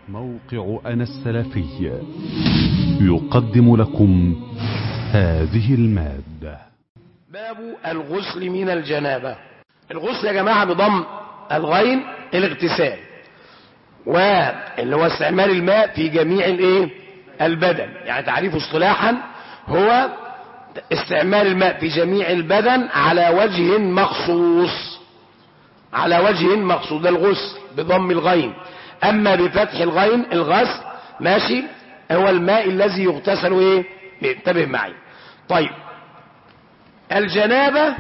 موقع أنا السلفي يقدم لكم هذه المادة باب الغسل من الجنابة الغسل يا جماعة بضم الغين الاغتسال واللي هو استعمال الماء في جميع الايه البدن يعني تعريفه اصطلاحا هو استعمال الماء في جميع البدن على وجه مخصوص على وجه مخصوص ده الغسل بضم الغين اما بفتح الغين الغسل ماشي هو الماء الذي يغتسل ايه انتبه معي طيب الجنابة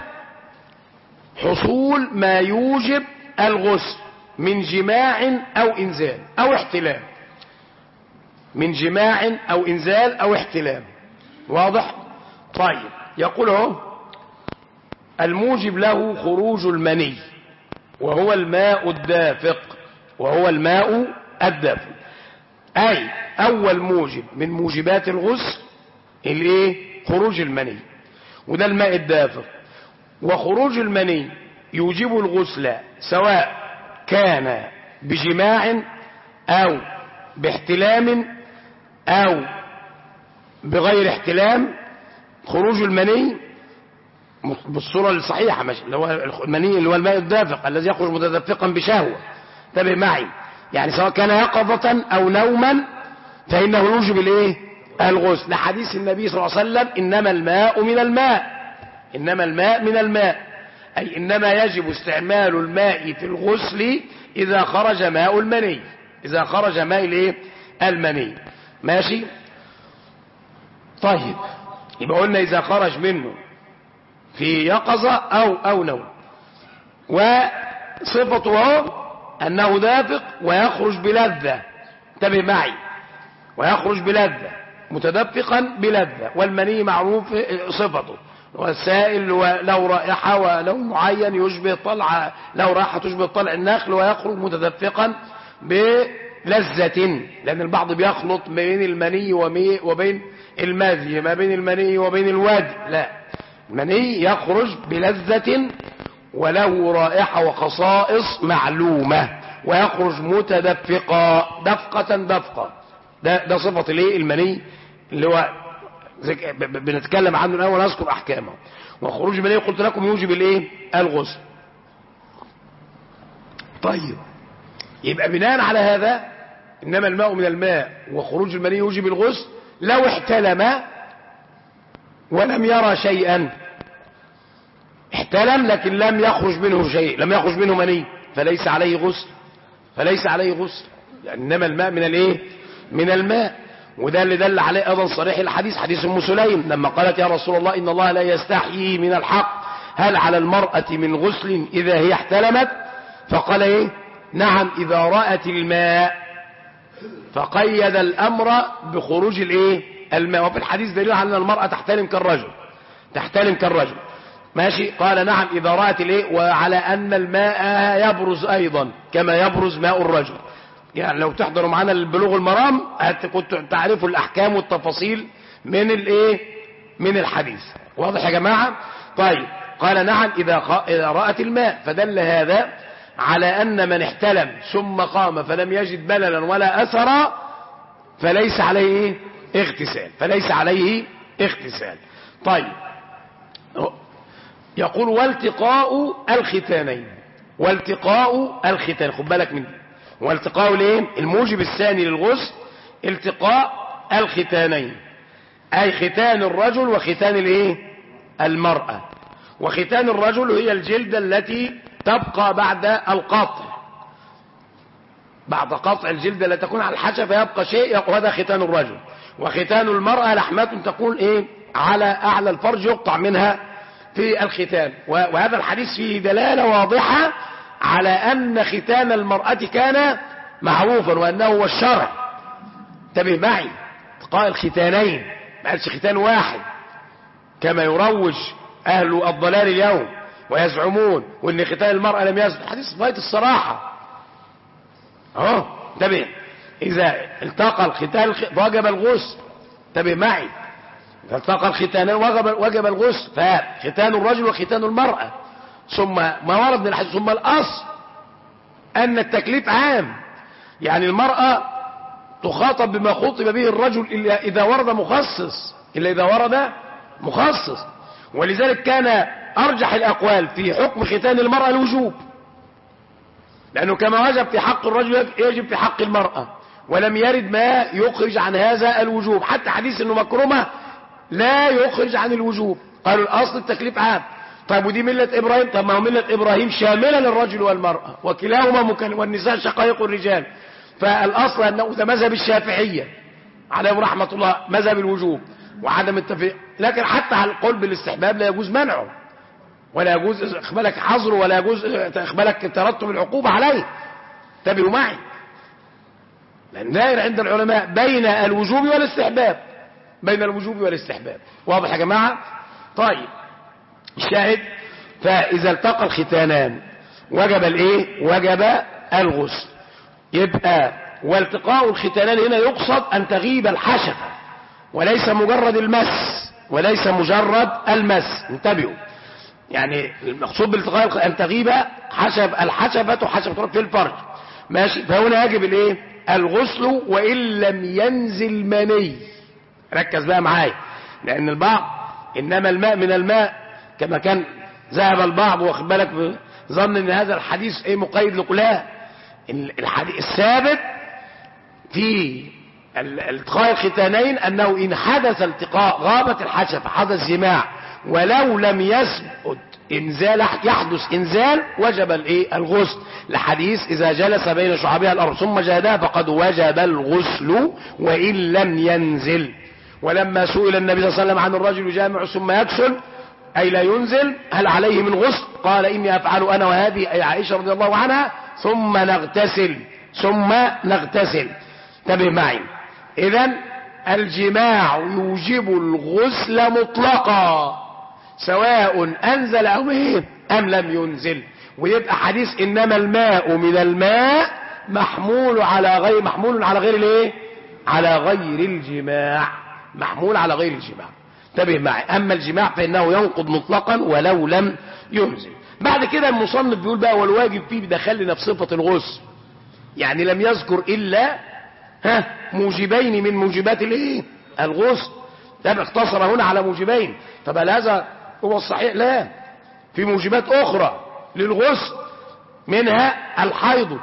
حصول ما يوجب الغسل من جماع او انزال او احتلام من جماع او انزال او احتلام واضح طيب يقول اهو الموجب له خروج المني وهو الماء الدافق وهو الماء الدافق اي اول موجب من موجبات الغسل الايه خروج المني وده الماء الدافق وخروج المني يوجب الغسل سواء كان بجماع او باحتلام او بغير احتلام خروج المني بالصورة الصحيحة مش اللي هو المني اللي هو الماء الدافق الذي يخرج متدفقا بشهوة انتبه معي يعني سواء كان يقظة او نوما فانه يوجب الايه الغسل لحديث النبي صلى الله عليه وسلم انما الماء من الماء انما الماء من الماء اي انما يجب استعمال الماء في الغسل اذا خرج ماء المني اذا خرج ماء الايه المني ماشي طيب يبقى قلنا اذا خرج منه في يقظة او او نوم وصفته انه دافق ويخرج بلذة انتبه معي ويخرج بلذة متدفقا بلذة والمني معروف صفته والسائل له رائحة ولون معين يشبه طلع له رائحة تشبه طلع النخل ويخرج متدفقا بلذة لأن البعض بيخلط بين المني وبين المذي ما بين المني وبين الوادي لا المني يخرج بلذة وله رائحة وخصائص معلومة ويخرج متدفقا دفقة دفقة ده, ده صفة الايه المني اللي هو بنتكلم عنه الاول نذكر احكامه وخروج المني قلت لكم يوجب الايه الغسل طيب يبقى بناء على هذا انما الماء من الماء وخروج المني يوجب الغسل لو احتلم ولم يرى شيئا احتلم لكن لم يخرج منه شيء لم يخرج منه مني فليس عليه غسل فليس عليه غسل يعني انما الماء من الايه من الماء وده اللي دل عليه ايضا صريح الحديث حديث ام سليم لما قالت يا رسول الله ان الله لا يستحيي من الحق هل على المرأة من غسل اذا هي احتلمت فقال ايه نعم اذا رأت الماء فقيد الامر بخروج الايه الماء وفي الحديث دليل على ان المرأة تحتلم كالرجل تحتلم كالرجل ماشي قال نعم اذا رأت الايه وعلى ان الماء يبرز ايضا كما يبرز ماء الرجل يعني لو تحضروا معانا البلوغ المرام كنتوا تعرفوا الاحكام والتفاصيل من الايه من الحديث واضح يا جماعة طيب قال نعم اذا, خ... إذا رأت الماء فدل هذا على ان من احتلم ثم قام فلم يجد بللا ولا اثرا فليس عليه اغتسال فليس عليه اغتسال طيب يقول والتقاء الختانين والتقاء الختان خد بالك من دي والتقاء الايه الموجب الثاني للغسل التقاء الختانين اي ختان الرجل وختان الايه المرأة وختان الرجل هي الجلدة التي تبقى بعد القطع بعد قطع الجلدة التي تكون على الحشا فيبقى شيء وهذا ختان الرجل وختان المرأة لحمات تكون ايه على اعلى الفرج يقطع منها في الختان وهذا الحديث فيه دلالة واضحة على أن ختان المرأة كان معروفا وأنه هو الشرع انتبه معي تقاء الختانين ما قالش ختان واحد كما يروج أهل الضلال اليوم ويزعمون وأن ختان المرأة لم يزد حديث غاية الصراحة اهو انتبه إذا التقى الختان وجب الغسل انتبه معي إذا التقى الختانان وجب, وجب الغسل فختان الرجل وختان المرأة ثم ما ورد من الحديث ثم الأصل أن التكليف عام يعني المرأة تخاطب بما خطب به الرجل إلا إذا ورد مخصص إلا إذا ورد مخصص ولذلك كان أرجح الأقوال في حكم ختان المرأة الوجوب لأنه كما وجب في حق الرجل يجب في حق المرأة ولم يرد ما يخرج عن هذا الوجوب حتى حديث أنه مكرمة لا يخرج عن الوجوب قالوا الأصل التكليف عام طيب ودي ملة إبراهيم طب ما هو ملة إبراهيم شاملة للرجل والمرأة وكلاهما مكلم والنساء شقائق الرجال فالأصل أنه ده مذهب الشافعية عليهم رحمة الله مذهب الوجوب وعدم التفريق لكن حتى على القول بالاستحباب لا يجوز منعه ولا يجوز اخبالك حظره ولا يجوز اخبالك ترتب العقوبة عليه انتبهوا معي لأن دائر عند العلماء بين الوجوب والاستحباب بين الوجوب والاستحباب واضح يا جماعة طيب الشاهد فإذا التقى الختانان وجب الايه وجب الغسل يبقى والتقاء الختانان هنا يقصد أن تغيب الحشفة وليس مجرد المس وليس مجرد المس انتبهوا يعني المقصود بالالتقاء أن تغيب حشف الحشفة حشفة في الفرج ماشي فهنا يجب الايه الغسل وإن لم ينزل مني ركز بقى معايا لأن البعض إنما الماء من الماء كما كان ذهب البعض واخد بالك ظن ان هذا الحديث ايه مقيد لقلاه الحديث الثابت في التقاء الختانين انه ان حدث التقاء غابت الحشفة حدث جماع ولو لم يثبت انزال يحدث انزال وجب الايه الغسل لحديث اذا جلس بين شعبها الارض ثم جهدها فقد وجب الغسل وان لم ينزل ولما سئل النبي صلى الله عليه وسلم عن الرجل يجامع ثم يكسل أي لا ينزل هل عليه من غسل قال إني أفعل أنا وهذه أي عائشة رضي الله عنها ثم نغتسل ثم نغتسل انتبه معي إذا الجماع يوجب الغسل مطلقا سواء أنزل أو إيه أم لم ينزل ويبقى حديث إنما الماء من الماء محمول على غير محمول على غير الايه على غير الجماع محمول على غير الجماع انتبه معي اما الجماع فانه ينقض مطلقا ولو لم ينزل بعد كده المصنف بيقول بقى والواجب فيه بدخلنا في صفة الغسل يعني لم يذكر الا ها موجبين من موجبات الايه الغسل ده اقتصر هنا على موجبين طب هل هذا هو الصحيح لا في موجبات اخرى للغسل منها الحيض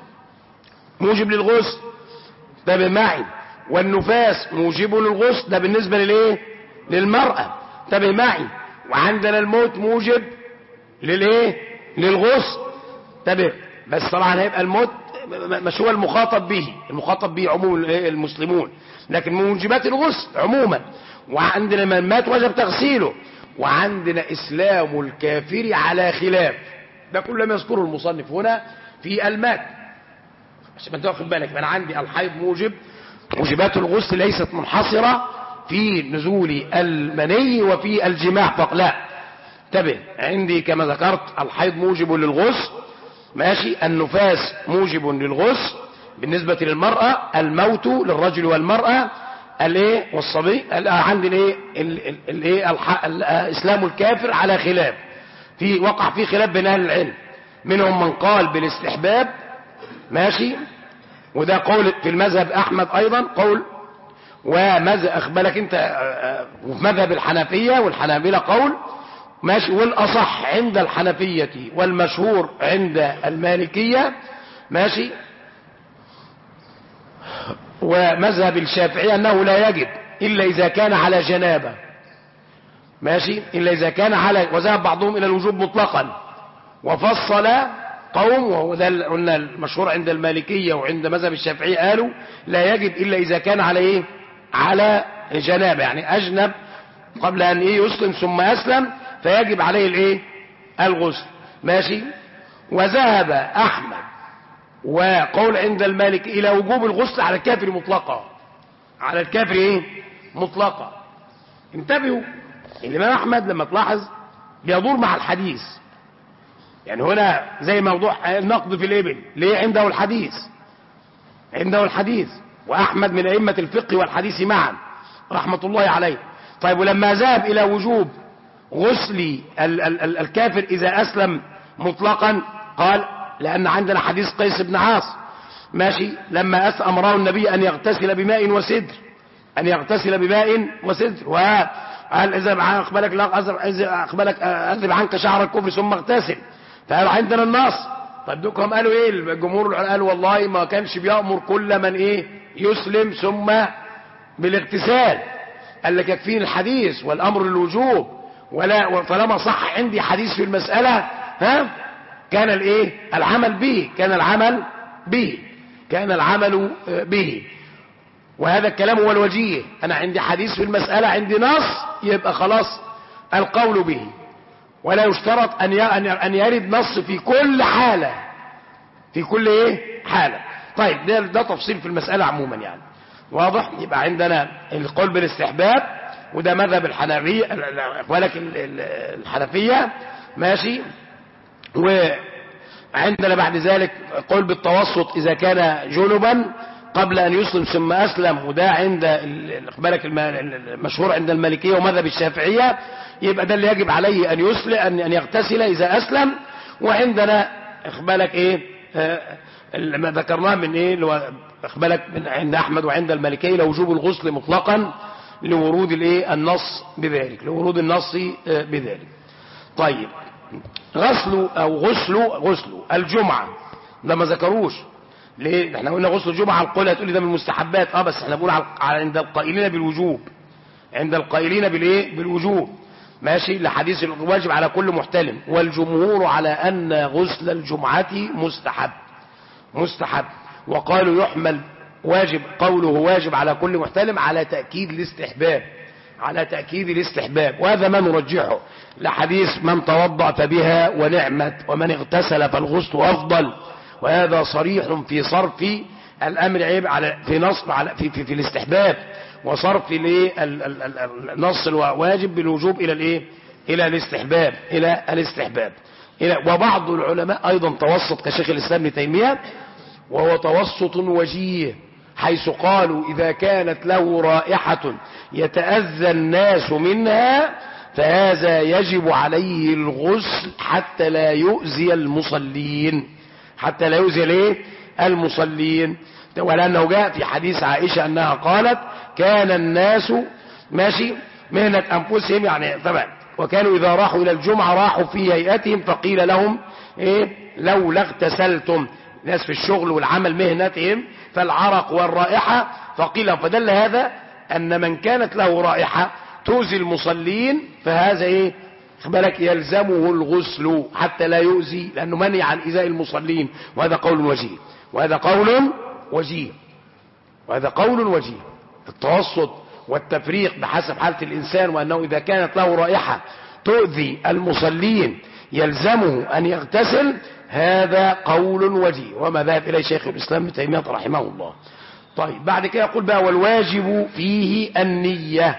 موجب للغسل ده معي والنفاس موجب للغسل ده بالنسبة للايه للمرأة انتبه معي وعندنا الموت موجب للايه للغسل انتبه بس طبعا هيبقى الموت مش هو المخاطب به المخاطب به عموم المسلمون لكن موجبات الغسل عموما وعندنا من مات وجب تغسيله وعندنا اسلام الكافر على خلاف ده كل ما يذكره المصنف هنا في المات عشان ما انت واخد بالك انا عندي الحيض موجب موجبات الغسل ليست منحصره في نزول المني وفي الجماع فقط لا انتبه عندي كما ذكرت الحيض موجب للغسل ماشي النفاس موجب للغسل بالنسبة للمرأة الموت للرجل والمرأة الايه والصبي عندي الايه الايه اسلام الكافر على خلاف في وقع في خلاف بين اهل العلم منهم من قال بالاستحباب ماشي وده قول في المذهب احمد ايضا قول وماذا اخبرك انت وفي مذهب الحنفية والحنابلة قول ماشي والاصح عند الحنفية والمشهور عند المالكية ماشي ومذهب الشافعية انه لا يجب الا اذا كان على جنابه ماشي الا اذا كان على وذهب بعضهم الى الوجوب مطلقا وفصل قوم وهو ده قلنا المشهور عند المالكية وعند مذهب الشافعية قالوا لا يجب الا اذا كان على ايه على جنابه يعني اجنب قبل ان ايه يسلم ثم اسلم فيجب عليه الايه الغسل ماشي وذهب احمد وقول عند المالك الى وجوب الغسل على الكافر مطلقا على الكافر ايه مطلقا انتبهوا الامام احمد لما تلاحظ بيدور مع الحديث يعني هنا زي موضوع النقد في الابل ليه عنده الحديث عنده الحديث واحمد من ائمه الفقه والحديث معا رحمه الله عليه طيب ولما ذهب الى وجوب غسل ال ال ال الكافر اذا اسلم مطلقا قال لان عندنا حديث قيس بن عاص ماشي لما أس أمره النبي أن يغتسل بماء وسدر أن يغتسل بماء وسدر وقال إذا أقبلك لا إذا أقبلك أذب عنك شعر الكفر ثم اغتسل فقالوا عندنا النص طيب دوكم قالوا إيه الجمهور قالوا والله ما كانش بيأمر كل من إيه يسلم ثم بالاغتسال قال لك يكفيني الحديث والأمر للوجوب ولا فلما صح عندي حديث في المسألة ها كان الايه العمل به كان العمل به كان العمل به وهذا الكلام هو الوجيه انا عندي حديث في المسألة عندي نص يبقى خلاص القول به ولا يشترط ان ان يرد نص في كل حالة في كل ايه حالة طيب ده, ده تفصيل في المسألة عموما يعني واضح يبقى عندنا القول بالاستحباب وده مذهب الحنفية ولكن الحنفية ماشي وعندنا بعد ذلك قول بالتوسط إذا كان جنبا قبل أن يسلم ثم أسلم وده عند بالك المشهور عند المالكية ومذهب الشافعية يبقى ده اللي يجب عليه أن يسلم أن يغتسل إذا أسلم وعندنا بالك إيه ما ذكرناه من إيه اللي هو بالك من عند أحمد وعند المالكية لوجوب الغسل مطلقا لورود الايه النص بذلك لورود النص بذلك طيب غسل او غسل غسل الجمعة ده ما ذكروش ليه احنا قلنا غسل الجمعة القول هتقولي ده من المستحبات اه بس احنا بنقول على عند القائلين بالوجوب عند القائلين بالايه بالوجوب ماشي لحديث الواجب على كل محتلم والجمهور على ان غسل الجمعة مستحب مستحب وقالوا يحمل واجب قوله واجب على كل محتلم على تأكيد الاستحباب على تأكيد الاستحباب وهذا ما نرجحه لحديث من توضأ فبها ونعمت ومن اغتسل فالغسل أفضل وهذا صريح في صرف الأمر عيب على في نصب على في, في, في الاستحباب وصرف النص الواجب بالوجوب إلى الايه إلى الاستحباب إلى الاستحباب إلى وبعض العلماء أيضا توسط كشيخ الإسلام ابن تيمية وهو توسط وجيه حيث قالوا إذا كانت له رائحة يتأذى الناس منها فهذا يجب عليه الغسل حتى لا يؤذي المصلين حتى لا يؤذي ليه المصلين ولأنه جاء في حديث عائشة أنها قالت كان الناس ماشي مهنة أنفسهم يعني طبعا وكانوا إذا راحوا إلى الجمعة راحوا في هيئتهم فقيل لهم إيه لولا اغتسلتم ناس في الشغل والعمل مهنتهم فالعرق والرائحة فقيل فدل هذا أن من كانت له رائحة تؤذي المصلين فهذا إيه بالك يلزمه الغسل حتى لا يؤذي لأنه منع عن إيذاء المصلين وهذا قول وجيه وهذا قول وجيه وهذا قول وجيه التوسط والتفريق بحسب حالة الإنسان وأنه إذا كانت له رائحة تؤذي المصلين يلزمه أن يغتسل هذا قول وجيه وما ذهب إليه شيخ الإسلام ابن تيمية رحمه الله طيب بعد كده يقول بقى والواجب فيه النية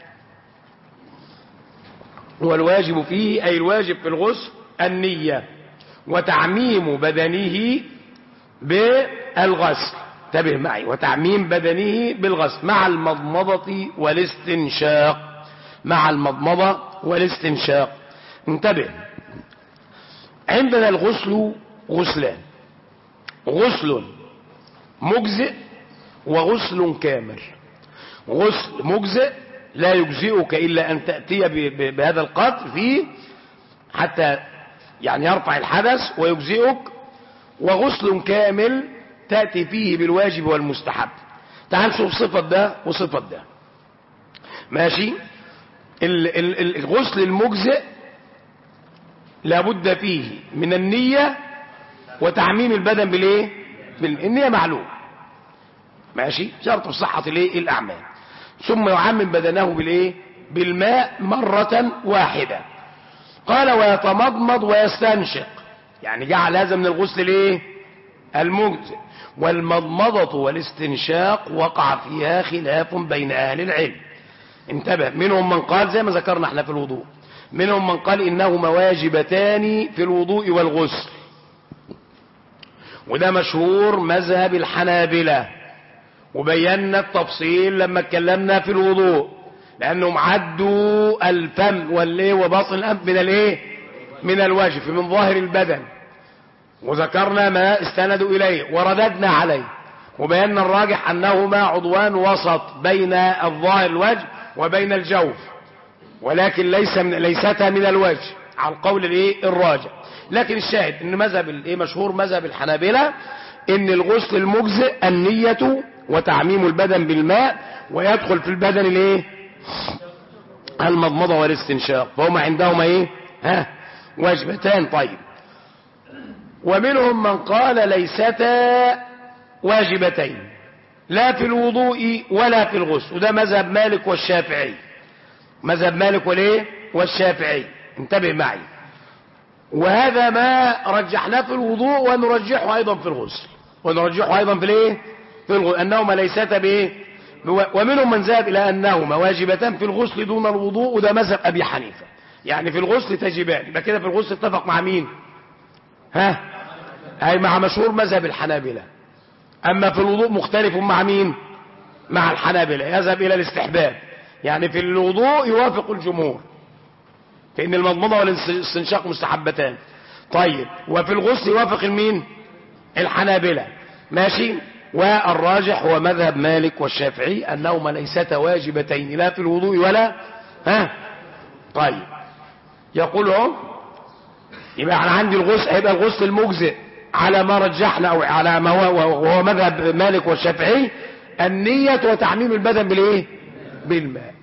والواجب فيه أي الواجب في الغسل النية وتعميم بدنه بالغسل انتبه معي وتعميم بدنه بالغسل مع المضمضة والاستنشاق مع المضمضة والاستنشاق انتبه عندنا الغسل غسلان غسل مجزئ وغسل كامل غسل مجزئ لا يجزئك إلا أن تأتي بهذا القدر فيه حتى يعني يرفع الحدث ويجزئك وغسل كامل تأتي فيه بالواجب والمستحب تعال نشوف صفة ده وصفة ده ماشي الغسل المجزئ لابد فيه من النية وتعميم البدن بالايه النية معلوم ماشي شرط في صحة الايه الاعمال ثم يعمم بدنه بالايه بالماء مرة واحدة قال ويتمضمض ويستنشق يعني جعل هذا من الغسل الايه المجزئ والمضمضة والاستنشاق وقع فيها خلاف بين اهل العلم انتبه منهم من قال زي ما ذكرنا احنا في الوضوء منهم من قال إنهما واجبتان في الوضوء والغسل وده مشهور مذهب الحنابلة وبينا التفصيل لما اتكلمنا في الوضوء لأنهم عدوا الفم والايه وباطن الأنف من الايه من الوجه من ظاهر البدن وذكرنا ما استندوا إليه ورددنا عليه وبينا الراجح أنهما عضوان وسط بين الظاهر الوجه وبين الجوف ولكن ليس من ليستا من الوجه على القول الايه الراجع لكن الشاهد ان مذهب الايه مشهور مذهب الحنابلة ان الغسل المجزئ النية وتعميم البدن بالماء ويدخل في البدن الايه المضمضة والاستنشاق فهم عندهم ايه ها وجبتان طيب ومنهم من قال ليستا واجبتين لا في الوضوء ولا في الغسل وده مذهب مالك والشافعي مذهب مالك والايه والشافعي انتبه معي وهذا ما رجحناه في الوضوء ونرجحه ايضا في الغسل ونرجحه ايضا في الايه في الغسل انهما ليستا بايه ومنهم من ذهب الى انهما واجبتان في الغسل دون الوضوء وده مذهب ابي حنيفه يعني في الغسل تجبان يبقى كده في الغسل اتفق مع مين ها اي مع مشهور مذهب الحنابلة اما في الوضوء مختلف مع مين مع الحنابلة يذهب الى الاستحباب يعني في الوضوء يوافق الجمهور فان المضمضة والاستنشاق مستحبتان طيب وفي الغسل يوافق المين الحنابلة ماشي والراجح هو مذهب مالك والشافعي انهما ليستا واجبتين لا في الوضوء ولا ها طيب يقول اهو يبقى انا عندي الغسل هيبقى الغسل المجزئ على ما رجحنا او على ما هو وهو مذهب مالك والشافعي النية وتعميم البدن بالايه بالماء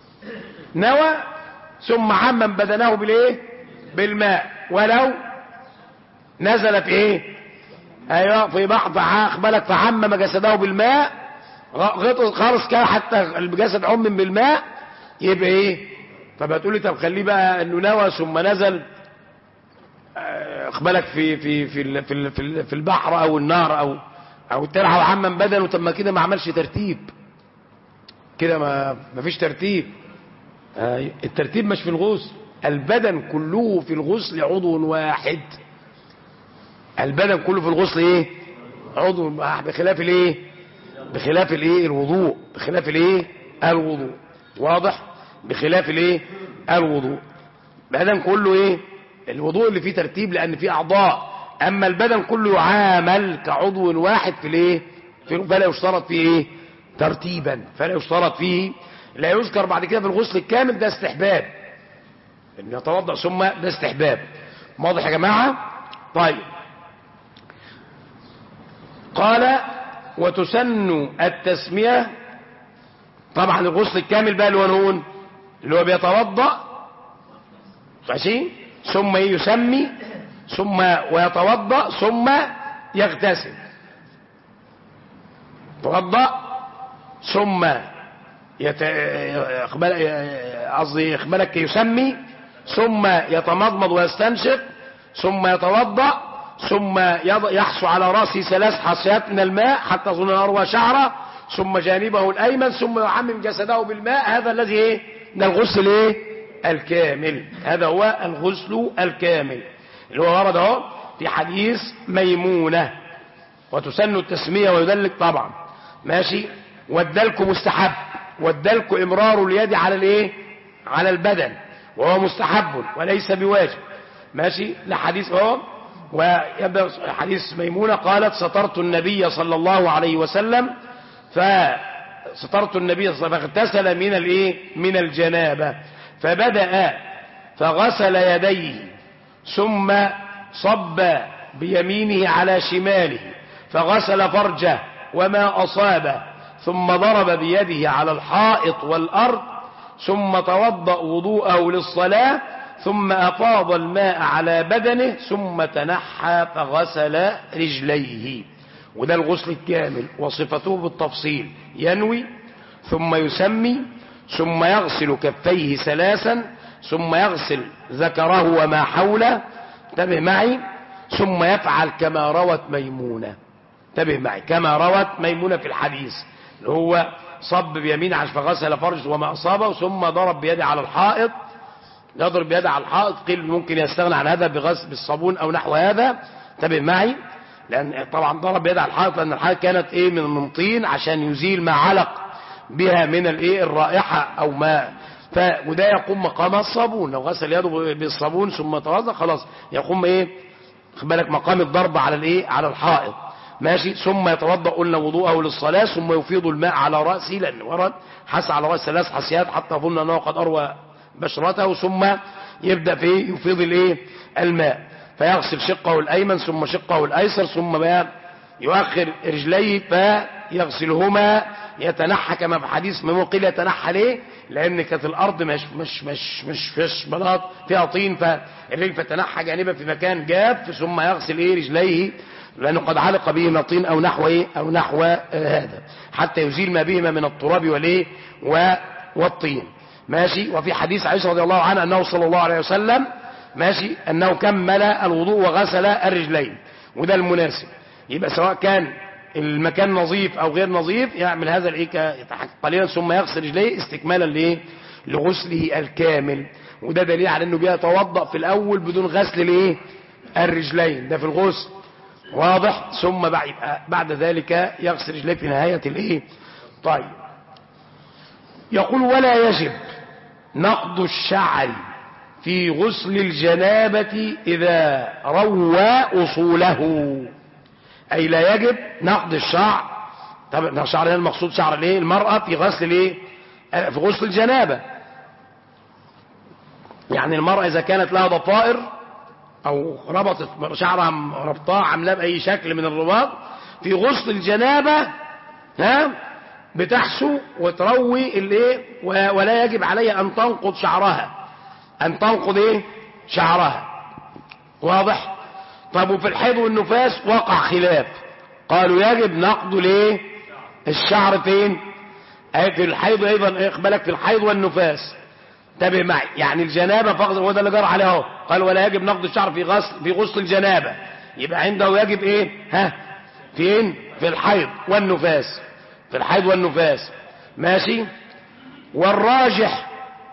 نوى ثم عمم بدنه بالايه بالماء ولو نزل في ايه ايوه في بعض اخبالك فعمم جسده بالماء غطس خالص كده حتى الجسد عمم بالماء يبقى ايه طب هتقولي طب خليه بقى انه نوى ثم نزل اخبالك في في في في في, في البحر او النار او او الترعه وعمم بدنه طب ما كده ما عملش ترتيب كده ما ما فيش ترتيب الترتيب مش في الغسل البدن كله في الغسل عضو واحد البدن كله في الغسل ايه عضو بخلاف الايه بخلاف الايه الوضوء بخلاف الايه الوضوء واضح بخلاف الايه الوضوء البدن كله ايه الوضوء اللي فيه ترتيب لان فيه اعضاء اما البدن كله يعامل كعضو واحد في الايه فلا يشترط فيه ايه ترتيبا فلا يشترط فيه لا يذكر بعد كده في الغسل الكامل ده استحباب ان يتوضا ثم ده استحباب واضح يا جماعه طيب قال وتسن التسميه طبعا الغسل الكامل بقى اللي هو نقول اللي هو بيتوضا ماشي ثم يسمي ثم ويتوضا ثم يغتسل توضا ثم يت... قصدي يخبرك يسمي ثم يتمضمض ويستنشق ثم يتوضا ثم يض... يحصو على راسه ثلاث حصيات من الماء حتى ظن اروى شعره ثم جانبه الايمن ثم يعمم جسده بالماء هذا الذي ايه ده الغسل ايه الكامل هذا هو الغسل الكامل اللي هو ورد اهو في حديث ميمونه وتسن التسميه ويدلك طبعا ماشي والدلك مستحب والدلك امرار اليد على الايه على البدن وهو مستحب وليس بواجب ماشي لحديث اهو ويبدا حديث ميمونه قالت سترت النبي صلى الله عليه وسلم فسترت النبي صلى الله عليه وسلم فاغتسل من الايه من الجنابه فبدا فغسل يديه ثم صب بيمينه على شماله فغسل فرجه وما اصابه ثم ضرب بيده على الحائط والأرض ثم توضأ وضوءه للصلاة ثم أفاض الماء على بدنه ثم تنحى فغسل رجليه وده الغسل الكامل وصفته بالتفصيل ينوي ثم يسمي ثم يغسل كفيه ثلاثا ثم يغسل ذكره وما حوله انتبه معي ثم يفعل كما روت ميمونة انتبه معي كما روت ميمونة في الحديث اللي هو صب بيمين عشان فغسل فرجه وما أصابه ثم ضرب بيده على الحائط يضرب بيده على الحائط قيل ممكن يستغنى عن هذا بغسل بالصابون أو نحو هذا انتبه معي لأن طبعا ضرب بيده على الحائط لأن الحائط كانت إيه من من طين عشان يزيل ما علق بها من الإيه الرائحة أو ما ف وده يقوم مقام الصابون لو غسل يده بالصابون ثم توضا خلاص يقوم إيه خد بالك مقام الضرب على الايه على الحائط ماشي ثم يتوضا قلنا وضوءه للصلاه ثم يفيض الماء على راسه لان ورد حس على راس ثلاث حسيات حتى اظن انه قد اروى بشرته ثم يبدا في يفيض الايه الماء فيغسل شقه الايمن ثم شقه الايسر ثم بقى يؤخر رجليه فيغسلهما يتنحى كما في حديث ما قيل يتنحى ليه لان كانت الارض مش مش مش مش فيش بلاط فيها طين فالرجل فتنحى جانبا في مكان جاف ثم يغسل ايه رجليه لانه قد علق بهما طين او نحو ايه او نحو آه هذا حتى يزيل ما بهما من التراب والايه و- والطين ماشي وفي حديث عائشه رضي الله عنها انه صلى الله عليه وسلم ماشي انه كمل الوضوء وغسل الرجلين وده المناسب يبقى سواء كان المكان نظيف او غير نظيف يعمل هذا الايه ك- يتحقق قليلا ثم يغسل رجليه استكمالا لايه لغسله الكامل وده دليل على انه بيتوضا في الاول بدون غسل الايه الرجلين ده في الغسل واضح ثم بعد يبقى بعد ذلك يغسل رجليه في نهايه الايه طيب يقول ولا يجب نقض الشعر في غسل الجنابة إذا روى أصوله أي لا يجب نقض الشعر طبعا الشعر هنا المقصود شعر الايه المرأة في غسل الايه آه، في غسل الجنابة يعني المرأة إذا كانت لها ضفائر أو ربطت شعرها م- ربطاه عاملاه بأي شكل من الرباط في غسل الجنابة ها بتحسو وتروي الايه و- ولا يجب عليها أن تنقض شعرها أن تنقض ايه شعرها واضح طب وفي الحيض والنفاس وقع خلاف قالوا يجب نقض ليه الشعر فين أي في الحيض ايضا اقبلك في الحيض والنفاس انتبه معي يعني الجنابه فقط هو ده اللي جرى عليه اهو قال ولا يجب نقض الشعر في غسل في غسل الجنابه يبقى عنده يجب ايه ها فين في الحيض والنفاس في الحيض والنفاس ماشي والراجح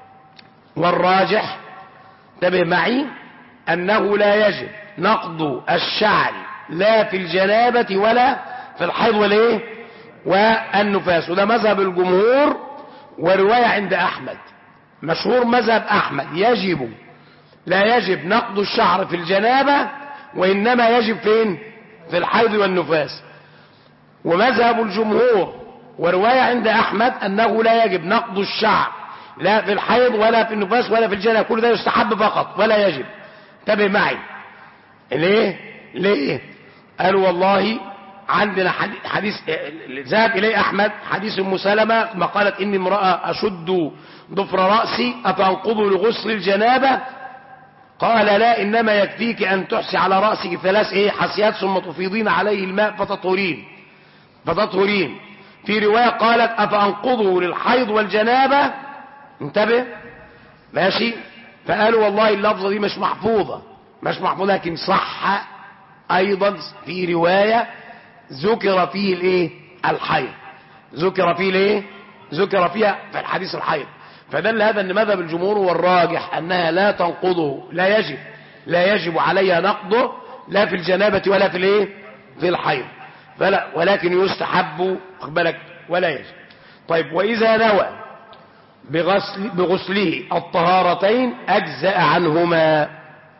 والراجح انتبه معي أنه لا يجب نقض الشعر لا في الجنابة ولا في الحيض والايه والنفاس وده مذهب الجمهور ورواية عند أحمد مشهور مذهب أحمد يجب لا يجب نقض الشعر في الجنابة وإنما يجب فين في الحيض والنفاس ومذهب الجمهور ورواية عند أحمد أنه لا يجب نقض الشعر لا في الحيض ولا في النفاس ولا في الجنة كل ده يستحب فقط ولا يجب انتبه معي ليه ليه قالوا والله عندنا حديث, حديث ذهب إليه أحمد حديث أم سلمة ما قالت إني امرأة أشد ضفر رأسي أفأنقضه لغسل الجنابة قال لا إنما يكفيك أن تحسي على رأسك ثلاث إيه حسيات ثم تفيضين عليه الماء فتطهرين فتطهرين في رواية قالت أفأنقضه للحيض والجنابة انتبه ماشي فقالوا والله اللفظة دي مش محفوظة مش محفوظة لكن صح أيضا في رواية ذكر فيه الايه الحيض ذكر فيه الايه ذكر فيها في الحديث الحيض فدل هذا ان مذهب الجمهور والراجح انها لا تنقضه لا يجب لا يجب عليها نقضه لا في الجنابة ولا في الايه في الحيض فلا ولكن يستحب خد بالك ولا يجب طيب واذا نوى بغسل بغسله الطهارتين اجزأ عنهما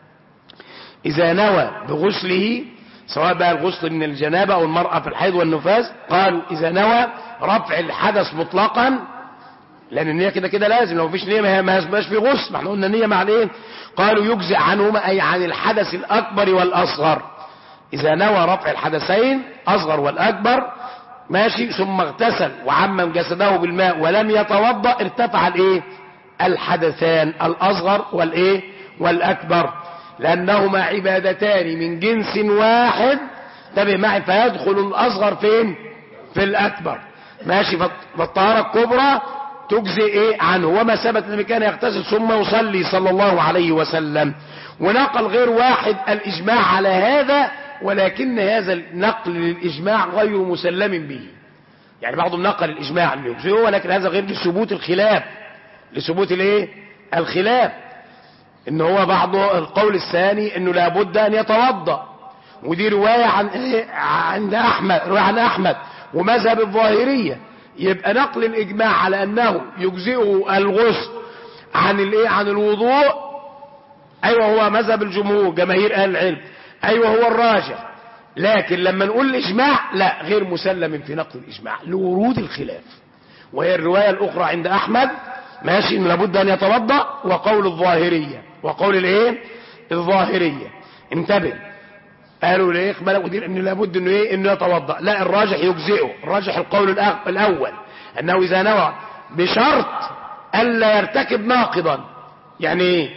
اذا نوى بغسله سواء بقى الغسل من الجنابة او المرأة في الحيض والنفاس قالوا اذا نوى رفع الحدث مطلقا لان النية كده كده لازم لو مفيش نية ما- ما يبقاش في غسل ما احنا قلنا النية مع الايه قالوا يجزئ عنهما اي عن الحدث الاكبر والاصغر اذا نوى رفع الحدثين اصغر والاكبر ماشي ثم اغتسل وعمم جسده بالماء ولم يتوضا ارتفع الايه الحدثان الاصغر والايه والاكبر لانهما عبادتان من جنس واحد انتبه معي فيدخل الاصغر فين في الاكبر ماشي فالط- فالطهاره الكبرى تجزي ايه عنه وما ثبت انه كان يغتسل ثم يصلي صلى الله عليه وسلم ونقل غير واحد الاجماع على هذا ولكن هذا النقل للاجماع غير مسلم به يعني بعضهم نقل الاجماع انه يجزئه ولكن هذا غير لثبوت الخلاف لثبوت الايه الخلاف ان هو بعض القول الثاني انه لابد ان يتوضا ودي روايه عن ايه عند احمد روايه عن احمد ومذهب الظاهريه يبقى نقل الاجماع على انه يجزئه الغسل عن الايه عن الوضوء ايوه هو مذهب الجمهور جماهير اهل العلم ايوه هو الراجح لكن لما نقول الاجماع لا غير مسلم في نقل الاجماع لورود الخلاف وهي الروايه الاخرى عند احمد ماشي انه لابد ان يتوضا وقول الظاهريه وقول الايه الظاهريه انتبه قالوا ليه اقبل ودير انه لابد انه ايه انه يتوضا لا الراجح يجزئه الراجح القول الأغ- الاول انه اذا نوى بشرط الا يرتكب ناقضا يعني ايه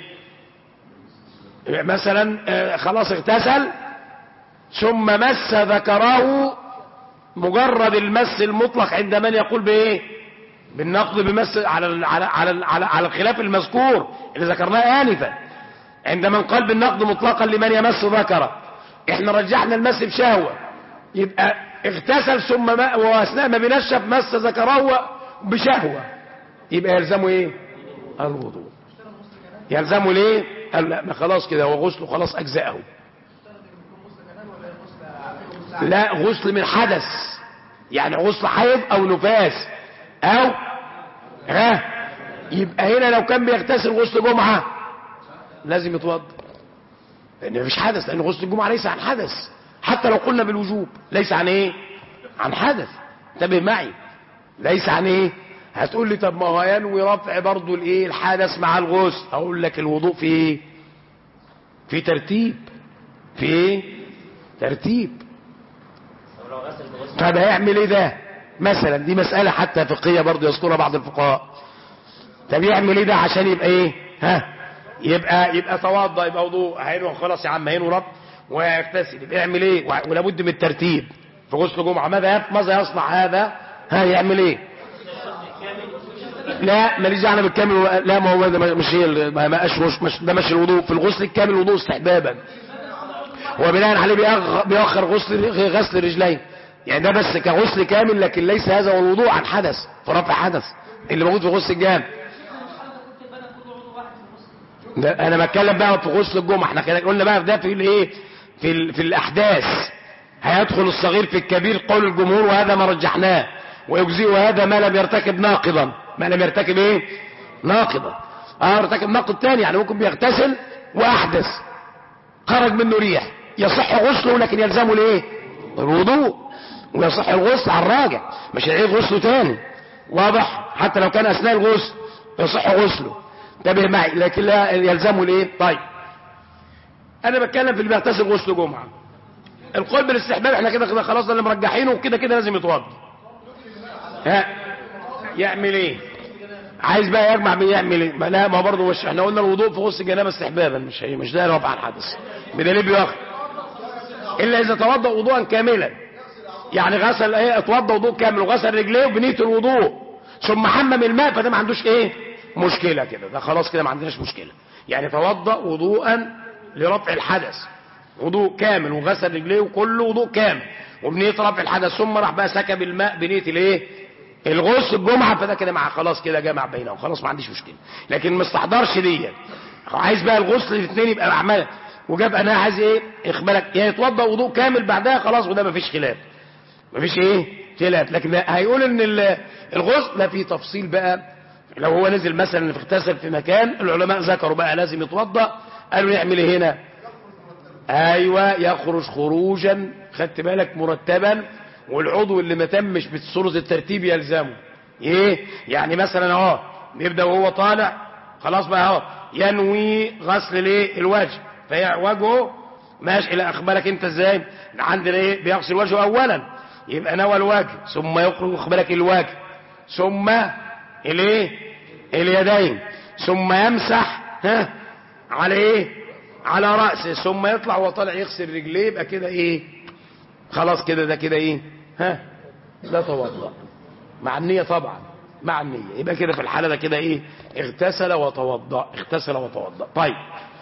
مثلا آه، خلاص اغتسل ثم مس ذكره مجرد المس المطلق عند من يقول بايه بالنقض بمس على ال- على على ال- على, على الخلاف المذكور اللي ذكرناه انفا عند من قال بالنقض مطلقا لمن يمس ذكره احنا رجحنا المس بشهوه يبقى اغتسل ثم ما واثناء ما بينشف مس ذكره بشهوه يبقى يلزمه ايه الوضوء يلزمه ليه قال لا ما خلاص كده هو غسله خلاص اجزاءه لا غسل من حدث يعني غسل حيض او نفاس او ها يبقى هنا لو كان بيغتسل غسل جمعه لازم يتوضا لان مفيش حدث لان غسل الجمعه ليس عن حدث حتى لو قلنا بالوجوب ليس عن ايه عن حدث انتبه معي ليس عن ايه هتقول لي طب ما هو ينوي رفع برضه الايه الحدث مع الغسل اقول لك الوضوء في ايه في ترتيب في ايه ترتيب طب هيعمل ايه ده مثلا دي مسألة حتى فقهية برضه يذكرها بعض الفقهاء طب يعمل ايه ده عشان يبقى ايه ها يبقى يبقى توضى يبقى وضوء هينوي خلاص يا عم هينوي رب ويغتسل يبقى يعمل ايه وع- ولابد من الترتيب في غسل جمعة ماذا يف- ماذا يصنع هذا ها يعمل ايه لا ماليش دعوه بالكامل و- لا ما هو ده مش هي ال- ما ما مش مش ده مش الوضوء في الغسل الكامل الوضوء استحبابا وبناء عليه بيأخ- بيأخر غسل غسل الرجلين يعني ده بس كغسل كامل لكن ليس هذا هو الوضوء عن حدث في رفع حدث اللي موجود في غسل الجامع ده انا بتكلم بقى في غسل الجمعه احنا كده قلنا بقى في ده في الايه في ال- في الاحداث هيدخل الصغير في الكبير قول الجمهور وهذا ما رجحناه ويجزئ هذا ما لم يرتكب ناقضا ما لم يرتكب ايه ناقضا اه ارتكب ناقض تاني يعني ممكن بيغتسل واحدث خرج منه ريح يصح غسله لكن يلزمه الايه الوضوء ويصح الغسل على الراجع مش هيعيد غسله تاني واضح حتى لو كان اثناء الغسل يصح غسله انتبه معي لكن لا يلزمه الايه طيب انا بتكلم في اللي بيغتسل غسل جمعه القول بالاستحباب احنا كده كده خلاص ده اللي مرجحينه وكده كده لازم يتوضا ها يعمل ايه عايز بقى يجمع بين يعمل ايه ما لا ما برضه مش احنا قلنا الوضوء في غسل الجنابه استحبابا مش هي مش ده رفع الحدث بدليل بياخد الا اذا توضا وضوءا كاملا يعني غسل ايه اتوضا وضوء كامل وغسل رجليه بنيه الوضوء ثم حمم الماء فده ما عندوش ايه مشكله كده ده خلاص كده ما عندناش مشكله يعني توضا وضوءا لرفع الحدث وضوء كامل وغسل رجليه وكله وضوء كامل وبنيه رفع الحدث ثم راح بقى سكب الماء بنيه الايه الغسل الجمعه فده كده مع خلاص كده جمع بينهم خلاص ما عنديش مشكله لكن ما استحضرش دي عايز بقى الغسل الاثنين يبقى اعمال وجاب انا عايز ايه اخبارك يا يتوضا وضوء كامل بعدها خلاص وده ما فيش خلاف ما فيش ايه خلاف لكن هيقول ان ال- الغسل لا في تفصيل بقى لو هو نزل مثلا في اغتسل في مكان العلماء ذكروا بقى لازم يتوضا قالوا يعمل ايه هنا ايوه يخرج خروجا خدت بالك مرتبا والعضو اللي ما تمش بصوره الترتيب يلزمه ايه يعني مثلا اهو بيبدا وهو طالع خلاص بقى اهو ينوي غسل الايه الوجه فهي وجهه ماشي الى اخبارك انت ازاي عندنا ايه بيغسل وجهه اولا يبقى نوى الوجه ثم يخرج اخبارك الوجه ثم الايه اليدين ثم يمسح ها على ايه على رأسه ثم يطلع وهو طالع يغسل رجليه يبقى كده ايه خلاص كده ده كده ايه ها ده توضأ مع النية طبعا مع النية يبقى كده في الحالة ده كده ايه اغتسل وتوضأ اغتسل وتوضأ طيب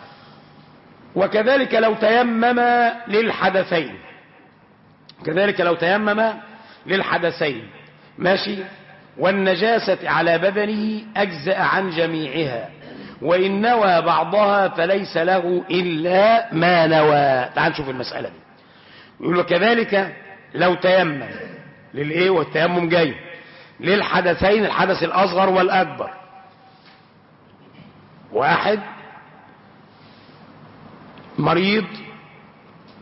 وكذلك لو تيمم للحدثين كذلك لو تيمم للحدثين ماشي والنجاسة على بدنه أجزأ عن جميعها وإن نوى بعضها فليس له إلا ما نوى تعال نشوف المسألة دي يقول له كذلك لو تيمم للإيه والتيمم جاي للحدثين الحدث الأصغر والأكبر واحد مريض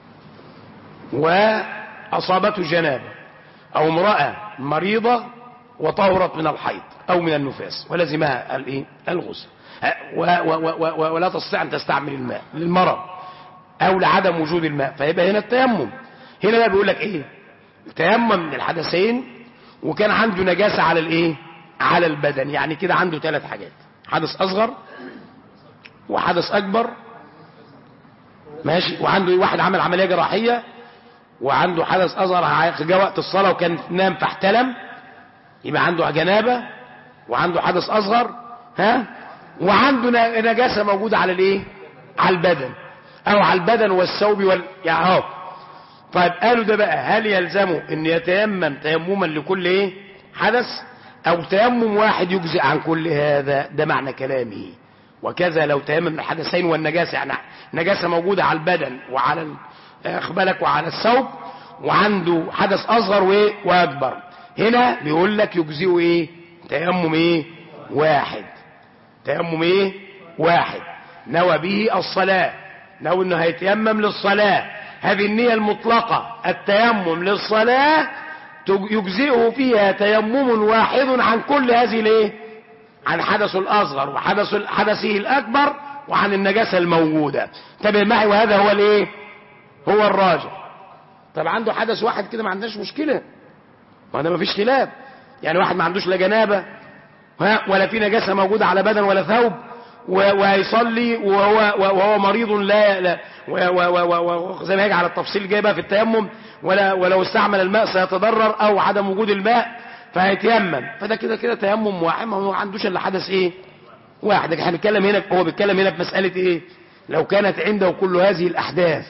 وأصابته جنابة أو امرأة مريضة وطهرت من الحيض أو من النفاس ولزمها الايه الغسل و و و و ولا تستطيع أن تستعمل الماء للمرض أو لعدم وجود الماء فيبقى هنا التيمم هنا بقى بيقول لك إيه تيمم من الحدثين وكان عنده نجاسة على الإيه على البدن يعني كده عنده ثلاث حاجات حدث أصغر وحدث أكبر ماشي وعنده واحد عمل عملية جراحية وعنده حدث أصغر جاء وقت الصلاة وكان نام فاحتلم يبقى عنده جنابة وعنده حدث أصغر ها وعنده نجاسة موجودة على الايه على البدن او على البدن والثوب وال يعني اهو طيب قالوا ده بقى هل يلزمه ان يتيمم تيمما لكل ايه حدث او تيمم واحد يجزئ عن كل هذا ده معنى كلامه وكذا لو تيمم الحدثين والنجاسة يعني نجاسة موجودة على البدن وعلى اخبالك وعلى الثوب وعنده حدث اصغر وايه واكبر هنا بيقول لك يجزئه ايه تيمم ايه واحد تيمم ايه واحد نوى به الصلاة نوى انه هيتيمم للصلاة هذه النية المطلقة التيمم للصلاة يجزئه فيها تيمم واحد عن كل هذه الايه عن حدث الاصغر وحدث حدثه الاكبر وعن النجاسة الموجودة انتبه معي وهذا هو الايه هو الراجح طب عنده حدث واحد كده ما عندناش مشكلة ما ده ما فيش خلاف يعني واحد ما عندوش لا جنابه ها ولا في نجاسة موجودة على بدن ولا ثوب وهيصلي وهو, وهو مريض لا, لا زي ما هيجي على التفصيل جاي بقى في التيمم ولا ولو استعمل الماء سيتضرر او عدم وجود الماء فهيتيمم فده كده كده تيمم واحد ما هو عندوش الا حدث ايه واحد احنا بنتكلم هنا هو بيتكلم هنا في مسألة ايه لو كانت عنده كل هذه الاحداث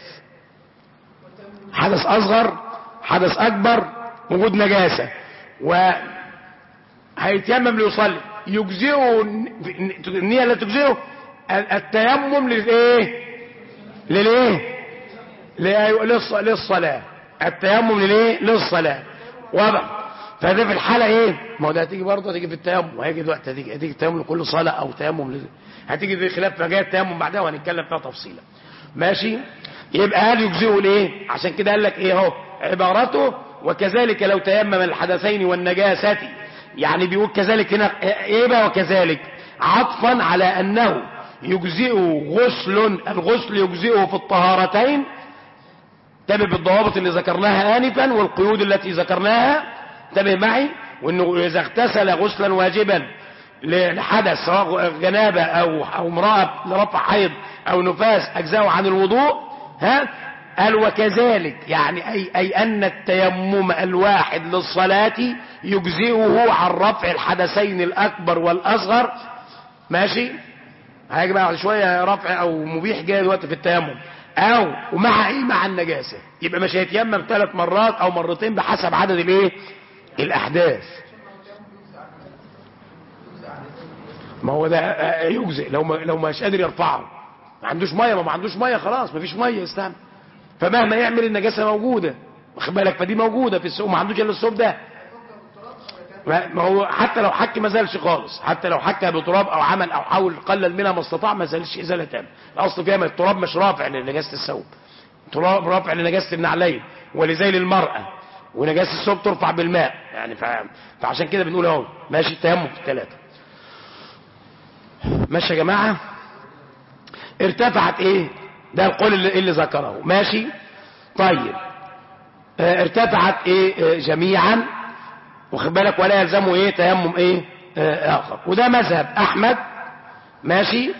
حدث اصغر حدث اكبر وجود نجاسة و هيتيمم ليصلي يجزئه النية لا تجزئه التيمم للايه للايه للصلاة التيمم للايه للصلاة واضح فده في الحالة ايه ما هو ده هتيجي برضه هتيجي في التيمم وهيجي دلوقتي هتيجي هتيجي التيمم لكل صلاة او تيمم لل... هتيجي في خلاف مجال التيمم بعدها وهنتكلم فيها تفصيلا ماشي يبقى هل يجزئه ليه عشان كده قال لك ايه اهو عبارته وكذلك لو تيمم الحدثين والنجاسة يعني بيقول كذلك هنا ايه بقى وكذلك عطفا على انه يجزئه غسل الغسل يجزئه في الطهارتين انتبه بالضوابط اللي ذكرناها انفا والقيود التي ذكرناها انتبه معي وانه اذا اغتسل غسلا واجبا لحدث سواء جنابه او او امراه لرفع حيض او نفاس اجزاه عن الوضوء ها قال وكذلك يعني أي, أي أن التيمم الواحد للصلاة يجزئه عن رفع الحدثين الأكبر والأصغر ماشي هيجي بعد شوية رفع أو مبيح جاي دلوقتي في التيمم أو ومع إيه مع النجاسة يبقى مش هيتيمم ثلاث مرات أو مرتين بحسب عدد الإيه الأحداث ما هو ده يجزئ لو ما لو مش قادر يرفعه ما عندوش ميه ما, ما عندوش ميه خلاص ما فيش ميه يستعمل فمهما يعمل النجاسة موجودة واخد بالك فدي موجودة في السوق ما عندوش الا السوق ده ما هو حتى لو حك ما زالش خالص حتى لو حكها بتراب او عمل او حاول قلل منها ما استطاع ما زالش ازاله تام الاصل فيها التراب مش رافع لنجاسه الثوب تراب رافع لنجاسه النعلين ولزي للمراه ونجاسه الثوب ترفع بالماء يعني ف... فعشان كده بنقول اهو ماشي التيمم في الثلاثه ماشي يا جماعه ارتفعت ايه ده القول اللي, اللي ذكره ماشي طيب اه ارتفعت ايه اه جميعا واخد بالك ولا يلزمه ايه تيمم ايه اه اخر وده مذهب احمد ماشي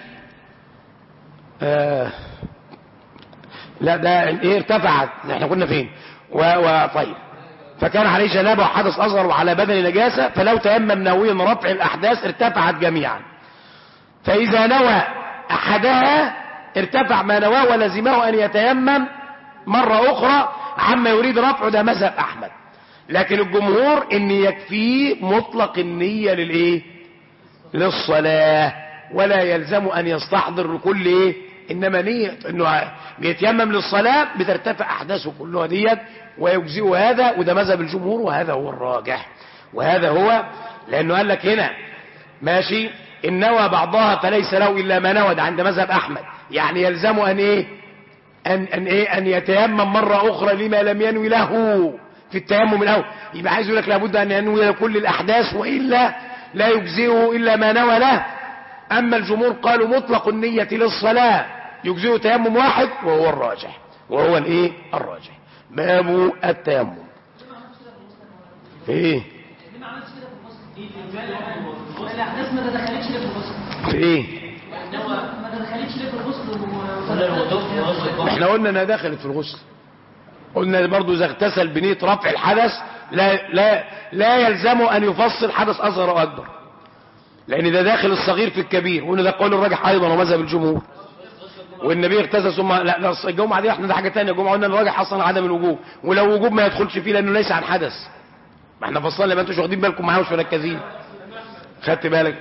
اه لا ده ايه ارتفعت احنا كنا فين وطيب فكان عليه جنابه وحدث اصغر وعلى بدن نجاسه فلو تيمم ناويا رفع الاحداث ارتفعت جميعا فاذا نوى احدها ارتفع ما نواه ولزمه ان يتيمم مرة اخرى عما يريد رفعه ده مذهب احمد لكن الجمهور ان يكفيه مطلق النية للايه للصلاة ولا يلزم ان يستحضر كل ايه انما نية انه بيتيمم للصلاة بترتفع احداثه كلها ديت ويجزئ هذا وده مذهب الجمهور وهذا هو الراجح وهذا هو لانه قال لك هنا ماشي ان نوى بعضها فليس له الا ما نوى ده عند مذهب احمد يعني يلزم ان ايه أن, أن, إيه أن يتيمم مرة أخرى لما لم ينوي له في التيمم الأول يبقى عايز يقول لك لابد أن ينوي كل الأحداث وإلا لا يجزئه إلا ما نوى له أما الجمهور قالوا مطلق النية للصلاة يجزئه تيمم واحد وهو الراجح وهو الإيه الراجح باب التيمم في إيه الاحداث ما تدخلتش ليه في الغسل في إيه ما تدخلتش ليه في الغسل و- احنا قلنا انها دخلت في الغسل قلنا برضو اذا اغتسل بنية رفع الحدث لا, لا, لا يلزمه ان يفصل حدث اصغر او اكبر لان ده داخل الصغير في الكبير وقلنا ده قول الراجح ايضا ومذهب الجمهور والنبي اغتسل ثم لا لا الجمعه دي احنا ده حاجه ثانيه الجمعه قلنا الراجح اصلا عدم الوجوب ولو وجوب ما يدخلش فيه لانه ليس عن حدث ما احنا فصلنا ما انتوش واخدين بالكم معايا مش مركزين خدت بالك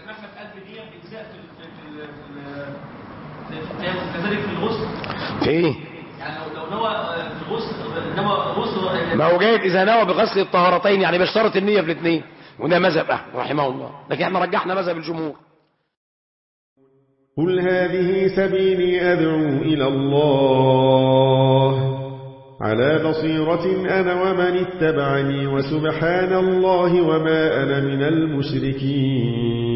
كذلك في الغسل في ايه يعني لو لو نوى في الغسل نوى غسل ما هو جايب اذا نوى بغسل الطهارتين يعني بيشترط النيه في الاثنين وده مذهب احمد رحمه الله لكن احنا رجحنا مذهب الجمهور قل هذه سبيلي أدعو إلى الله على بصيرة أنا ومن اتبعني وسبحان الله وما أنا من المشركين